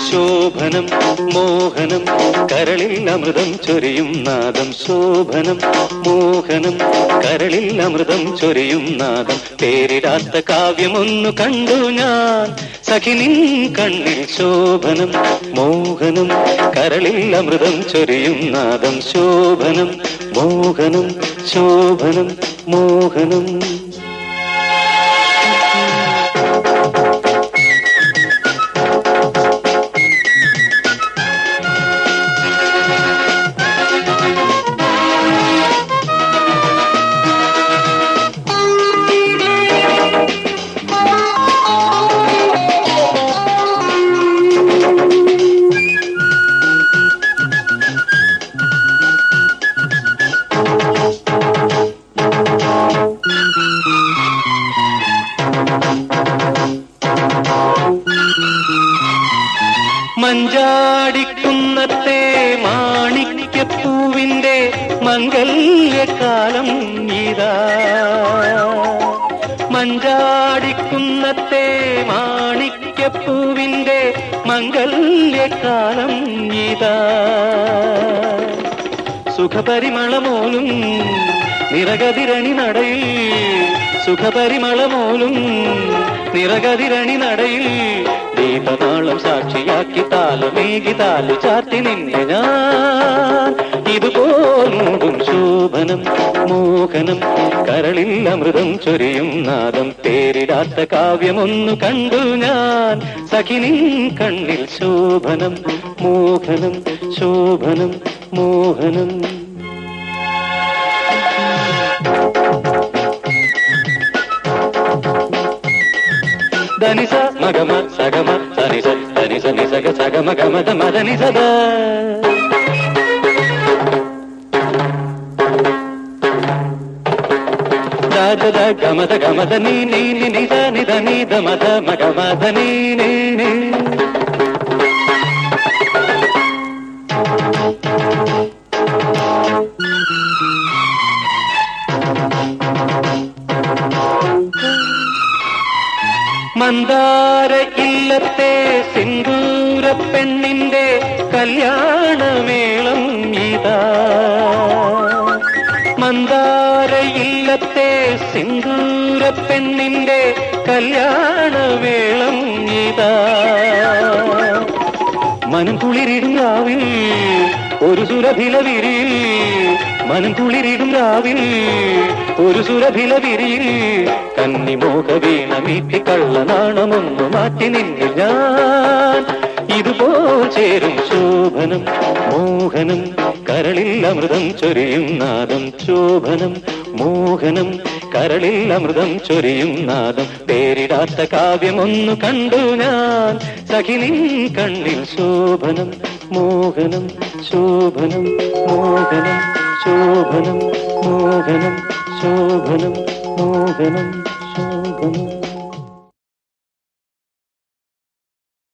ശോഭനം മോഹനം കരളിൽ അമൃതം ചൊരിയും നാദം ശോഭനം മോഹനം കരളിൽ അമൃതം ചൊരിയും നാദം പേരിടാത്ത കാവ്യമൊന്നു കണ്ടു ഞാൻ സഖിനിൻ കണ്ണിൽ ശോഭനം മോഹനം കരളിൽ അമൃതം ചൊരിയും നാദം ശോഭനം മോഹനം ശോഭനം മോഹനം മഞ്ചാടിക്കുന്നത്തെ മാണിക്യപ്പൂവിന്റെ മംഗല്യകാലം ഇതാ മഞ്ചാടിക്കുന്നത്തെ മാണിക്യപ്പൂവിന്റെ മംഗല്യകാലം ഇതാ സുഖപരിമളമോലും നിറകതിരണി നടയിൽ സുഖപരിമളമോലും നിറകതിരണി നടയിൽ ദീപനാളം സാക്ഷിയാക്കി താലമേകി താലു ചാർത്തി നിന്നെ ഞാൻ ഇതുപോലും ശോഭനം മോഹനം കരളിൽ അമൃതം ചൊരിയും നാദം പേരിടാത്ത കാവ്യമൊന്നു കണ്ടു ഞാൻ സഖിനിൻ കണ്ണിൽ ശോഭനം മോഹനം ശോഭനം മോഹനം ധനിസ മഗമ സഗമ സനിസ ധനിസ നിസഗ സഗമ ഗമ മദനി സദ ദാദ ഗമത ഗമത നീ നീ നി നിസ നിധ നീത മത മഗമത നീ നീ നീ മന്ദാര ഇല്ലത്തെ സിന്ദൂര പെണ്ണിന്റെ കല്യാണമേളം ഇതാ മന്ദാര ഇല്ലത്തെ സിന്ദൂര പെണ്ണിന്റെ കല്യാണമേളം ഇതാ മനം കുളിരിടും രാവിൽ ഒരു സുരഭില വിരിയിൽ മനം കുളിരിടും രാവിൽ ഒരു സുരഭില വിരിയിൽ കന്നിമോഹ വീണ മീട്ടി കള്ളനാണമൊന്നു മാറ്റി നിന്നിൽ ഞാൻ ഇതുപോൽ ചേരും ശോഭനം മോഹനം കരളിൽ അമൃതം ചൊരിയും നാദം ശോഭനം മോഹനം കരളിൽ അമൃതം ചൊരിയും നാദം പേരിടാത്ത കാവ്യമൊന്നു കണ്ടു ഞാൻ സഖിനിൻ കണ്ണിൽ ശോഭനം മോഹനം ശോഭനം മോഹനം ശോഭനം മോഹനം ശോഭനം മോഹനം ശോഭനം